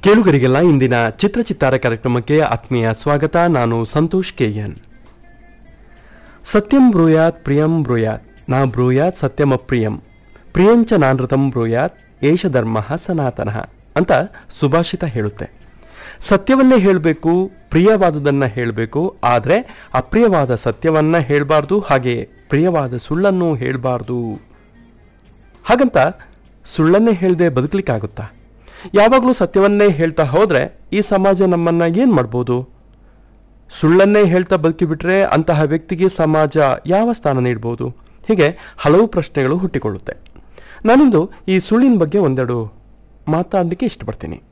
ಕೇಳುಗರಿಗೆಲ್ಲ ಇಂದಿನ ಚಿತ್ರಚಿತ್ತಾರ ಕಾರ್ಯಕ್ರಮಕ್ಕೆ ಆತ್ಮೀಯ ಸ್ವಾಗತ ನಾನು ಸಂತೋಷ್ ಕೆಎನ್ ಸತ್ಯಂ ಬ್ರೂಯಾತ್ ಪ್ರಿಯಂ ಬ್ರೂಯಾತ್ ನಾ ಬ್ರೂಯಾತ್ ಸತ್ಯಮ ಪ್ರಿಯಂ ಪ್ರಿಯಂಚ ನಾನೃತಂ ಬ್ರೂಯಾತ್ ಏಷ ಧರ್ಮ ಸನಾತನ ಅಂತ ಸುಭಾಷಿತ ಹೇಳುತ್ತೆ ಸತ್ಯವನ್ನೇ ಹೇಳಬೇಕು ಪ್ರಿಯವಾದುದನ್ನ ಹೇಳಬೇಕು ಆದರೆ ಅಪ್ರಿಯವಾದ ಸತ್ಯವನ್ನ ಹೇಳಬಾರ್ದು ಹಾಗೆ ಪ್ರಿಯವಾದ ಸುಳ್ಳನ್ನು ಹೇಳಬಾರ್ದು ಹಾಗಂತ ಸುಳ್ಳನ್ನೇ ಹೇಳದೆ ಬದುಕಲಿಕ್ಕಾಗುತ್ತಾ ಯಾವಾಗಲೂ ಸತ್ಯವನ್ನೇ ಹೇಳ್ತಾ ಹೋದ್ರೆ ಈ ಸಮಾಜ ನಮ್ಮನ್ನ ಏನ್ ಮಾಡ್ಬೋದು ಸುಳ್ಳನ್ನೇ ಹೇಳ್ತಾ ಬದುಕಿಬಿಟ್ರೆ ಅಂತಹ ವ್ಯಕ್ತಿಗೆ ಸಮಾಜ ಯಾವ ಸ್ಥಾನ ನೀಡ್ಬೋದು ಹೀಗೆ ಹಲವು ಪ್ರಶ್ನೆಗಳು ಹುಟ್ಟಿಕೊಳ್ಳುತ್ತೆ ನಾನಿಂದು ಈ ಸುಳ್ಳಿನ ಬಗ್ಗೆ ಒಂದೆರಡು ಮಾತಾಡಲಿಕ್ಕೆ ಇಷ್ಟಪಡ್ತೀನಿ